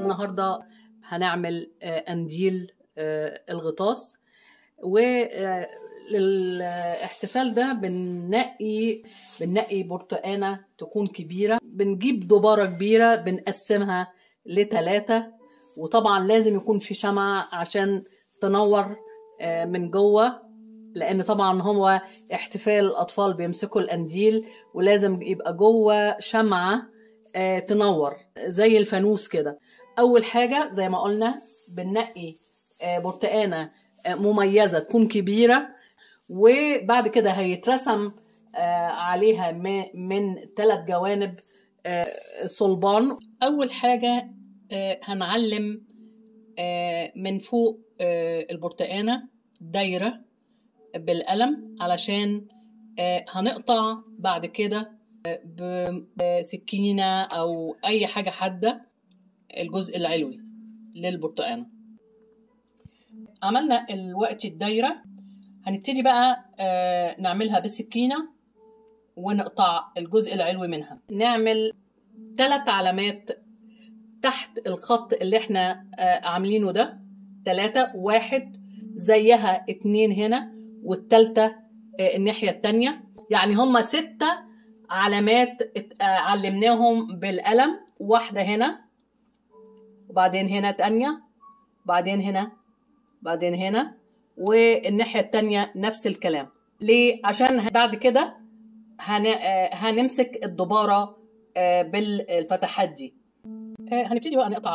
النهارده هنعمل آه، قنديل آه، الغطاس وللاحتفال ده بننقي بننقي برتقانه تكون كبيره بنجيب دباره كبيره بنقسمها لتلاتة وطبعا لازم يكون في شمعة عشان تنور آه، من جوه لان طبعا هو احتفال الاطفال بيمسكوا القنديل ولازم يبقى جوه شمعه آه، تنور زي الفانوس كده اول حاجه زي ما قلنا بننقي آه، برتقانه آه، مميزه تكون كبيره وبعد كده هيترسم آه، عليها م- من ثلاث جوانب آه، صلبان اول حاجه آه، هنعلم آه، من فوق آه، البرتقانه دايره بالقلم علشان آه، هنقطع بعد كده آه، ب- بسكينة أو أي حاجة حادة الجزء العلوي للبرتقانة عملنا الوقت الدايرة هنبتدي بقى آه، نعملها بالسكينة ونقطع الجزء العلوي منها نعمل ثلاث علامات تحت الخط اللي احنا آه، عاملينه ده ثلاثة واحد زيها اتنين هنا والتالتة آه، الناحية التانية يعني هما ستة علامات ات- آه، علمناهم بالقلم واحدة هنا وبعدين هنا تانية بعدين هنا بعدين هنا والناحية التانية نفس الكلام ليه؟ عشان بعد كده هن... آه، هنمسك الدبارة آه، بالفتحات دي آه، هنبتدي بقى نقطع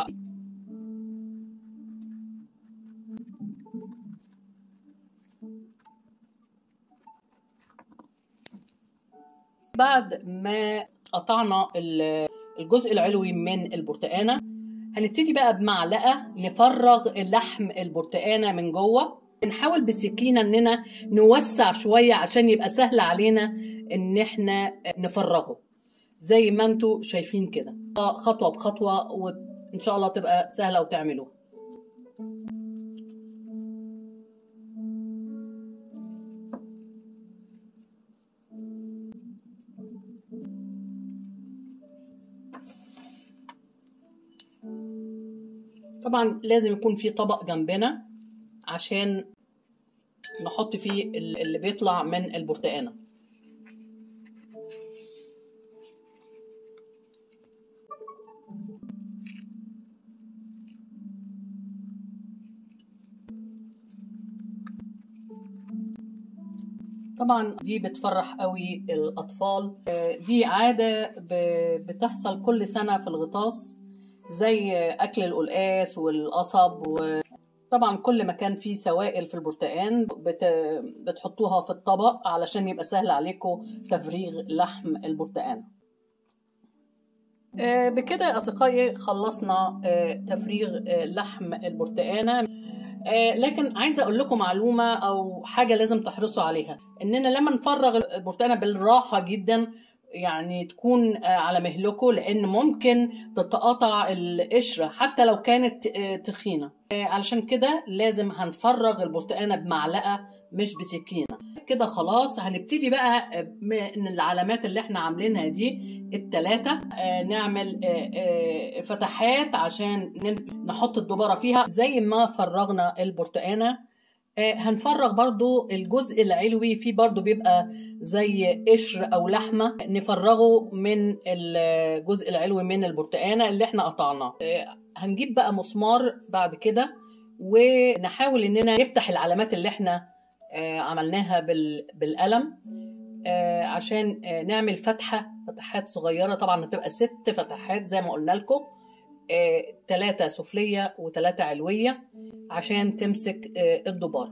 بعد ما قطعنا ال- الجزء العلوي من البرتقانة هنبتدي بقى بمعلقة نفرغ اللحم البرتقانة من جوه نحاول بالسكينة اننا نوسع شوية عشان يبقى سهل علينا ان احنا نفرغه زي ما انتوا شايفين كده خطوة بخطوة وان شاء الله تبقى سهلة وتعملوها طبعا لازم يكون في طبق جنبنا عشان نحط فيه ال- اللي بيطلع من البرتقانة طبعا دي بتفرح قوي الأطفال آه، دي عادة ب- بتحصل كل سنة في الغطاس زي أكل القلقاس والقصب وطبعا كل ما كان فيه سوائل في البرتقان بت... بتحطوها في الطبق علشان يبقى سهل عليكم تفريغ لحم البرتقان آه، بكده يا أصدقائي خلصنا آه، تفريغ آه، لحم البرتقانة آه، لكن عايزه اقول لكم معلومه او حاجه لازم تحرصوا عليها اننا لما نفرغ البرتقانه بالراحه جدا يعني تكون آه، على مهلكه لان ممكن تتقاطع القشره حتى لو كانت آه، تخينه آه، علشان كده لازم هنفرغ البرتقانه بمعلقه مش بسكينه كده خلاص هنبتدي بقى آه، من العلامات اللي احنا عاملينها دي التلاتة آه، نعمل آه، آه، فتحات عشان نم- نحط الدبارة فيها زي ما فرغنا البرتقانة آه، هنفرغ برضو الجزء العلوي فيه برضو بيبقى زي قشر أو لحمة نفرغه من الجزء العلوي من البرتقانة اللي احنا قطعناه آه، هنجيب بقى مسمار بعد كده ونحاول اننا نفتح العلامات اللي احنا آه، عملناها بال- بالقلم آه، عشان آه، نعمل فتحة فتحات صغيرة طبعا هتبقى ست فتحات زي ما قلنا لكم ثلاثة سفلية وثلاثة علوية عشان تمسك آه، الدبارة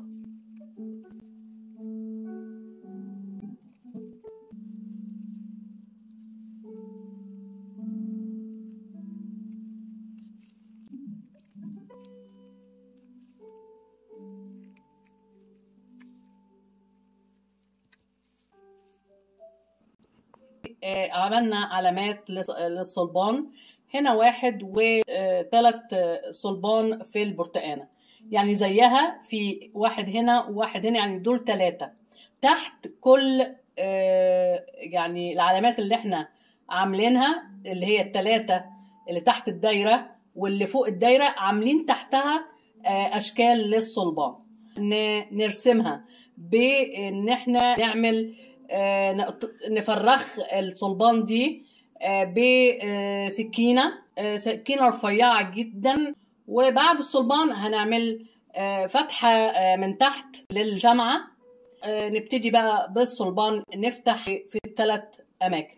آه، عملنا علامات لص- للصلبان هنا واحد وثلاث صلبان في البرتقانة يعني زيها في واحد هنا وواحد هنا يعني دول ثلاثة تحت كل آه، يعني العلامات اللي احنا عاملينها اللي هي الثلاثة اللي تحت الدايرة واللي فوق الدايره عاملين تحتها آه، اشكال للصلبان ن- نرسمها بان احنا نعمل آه، نقط- نفرخ الصلبان دي آه، بسكينه آه، سكينه رفيعه جدا وبعد الصلبان هنعمل آه، فتحه آه، من تحت للشمعه آه، نبتدي بقى بالصلبان نفتح في الثلاث اماكن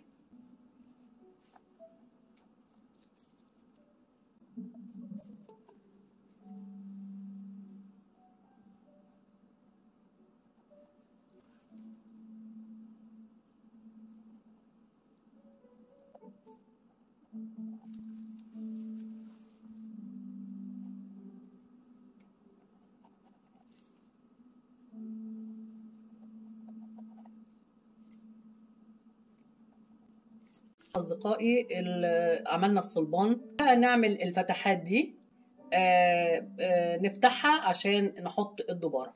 أصدقائي ال- عملنا الصلبان نعمل الفتحات دي آه، آه، نفتحها عشان نحط الدبارة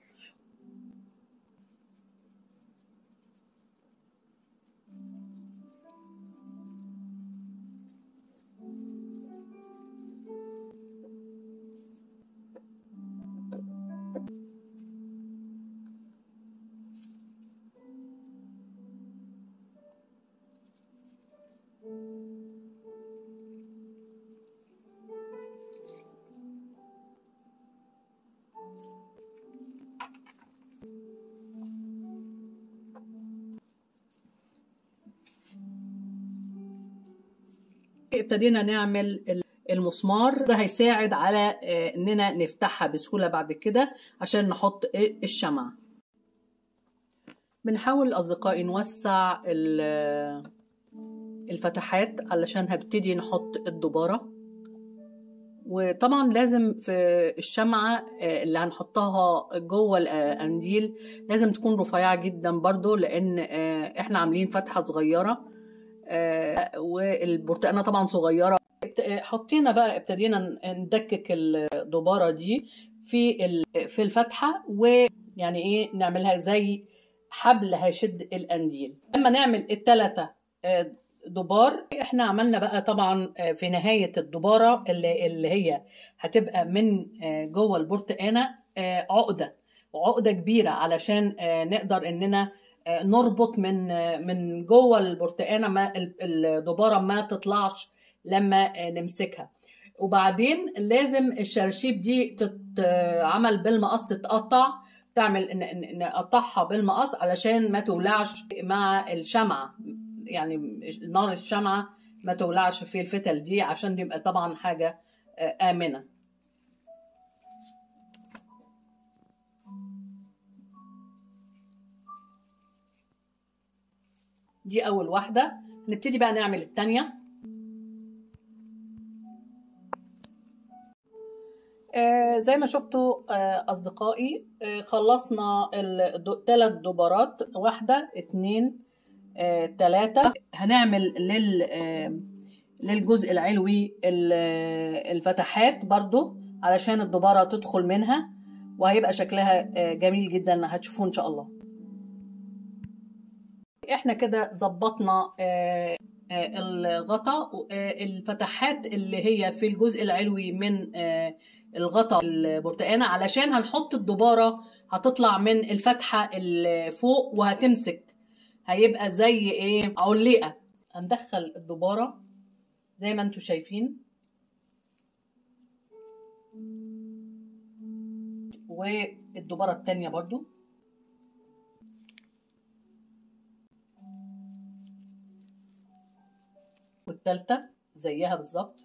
ابتدينا نعمل ال- المسمار ده هيساعد على آه، اننا نفتحها بسهولة بعد كده عشان نحط إيه؟ الشمعة بنحاول أصدقائي نوسع ال- الفتحات علشان هنبتدي نحط الدبارة وطبعا لازم في الشمعة آه، اللي هنحطها جوه القنديل لازم تكون رفيعة جدا برضو لأن آه، احنا عاملين فتحة صغيرة آه، والبرتقانة طبعا صغيرة ابت- حطينا بقى ابتدينا ن- ندكك الدبارة دي في ال- في الفتحة ويعني ايه نعملها زي حبل هيشد القنديل لما نعمل التلاتة آه، دبار احنا عملنا بقى طبعا آه، في نهاية الدبارة اللي, اللي هي هتبقى من آه، جوه البرتقانة آه، عقدة عقدة كبيرة علشان آه، نقدر اننا آه، نربط من آه، من جوه البرتقانة ما ال- الدبارة ما تطلعش لما آه، نمسكها وبعدين لازم الشراشيب دي تتعمل بالمقص تتقطع تعمل ن- ن- نقطعها بالمقص علشان ما تولعش مع الشمعة يعني نار الشمعة ما تولعش في الفتل دي عشان يبقى طبعا حاجة آه، آمنة دي أول واحدة نبتدي بقى نعمل التانية آه، زي ما شفتوا آه، أصدقائي آه، خلصنا الثلاث دبارات واحدة اتنين آه، تلاتة هنعمل لل آه، للجزء العلوي ال- آه، الفتحات برضو علشان الدبارة تدخل منها وهيبقى شكلها آه، جميل جدا هتشوفوه إن شاء الله احنا كده ظبطنا آه، آه، الغطا آه، الفتحات اللي هي في الجزء العلوي من آه، الغطا البرتقانة علشان هنحط الدبارة هتطلع من الفتحة اللي فوق وهتمسك هيبقى زي ايه علقة هندخل الدبارة زي ما انتم شايفين والدبارة التانية برضو والتالتة زيها بالظبط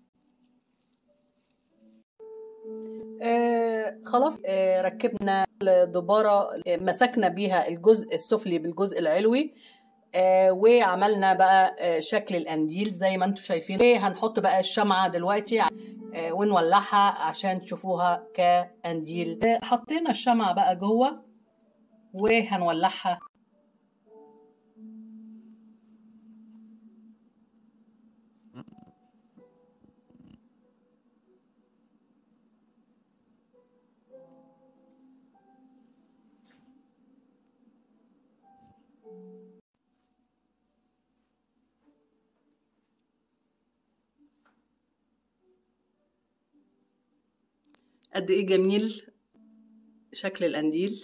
آه خلاص آه ركبنا الدبارة آه، مسكنا بيها الجزء السفلي بالجزء العلوي آه وعملنا بقى آه شكل القنديل زي ما انتم شايفين وهنحط بقى الشمعة دلوقتي آه ونولعها عشان تشوفوها كقنديل آه حطينا الشمعة بقى جوه وهنولعها قد ايه جميل شكل القنديل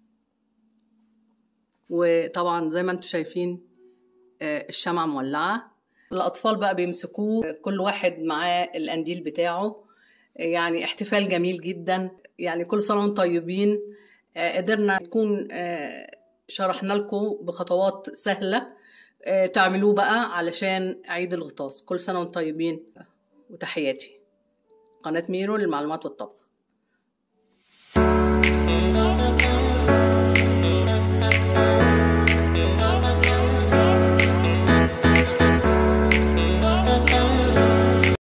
وطبعا زي ما انتم شايفين آه، الشمعة مولعة الأطفال بقى بيمسكوه كل واحد معاه القنديل بتاعه يعني احتفال جميل جدا يعني كل سنة وانتم طيبين آه، قدرنا نكون آه، شرحنا لكم بخطوات سهلة آه، تعملوه بقى علشان عيد الغطاس كل سنة وانتم طيبين وتحياتي قناة ميرو للمعلومات والطبخ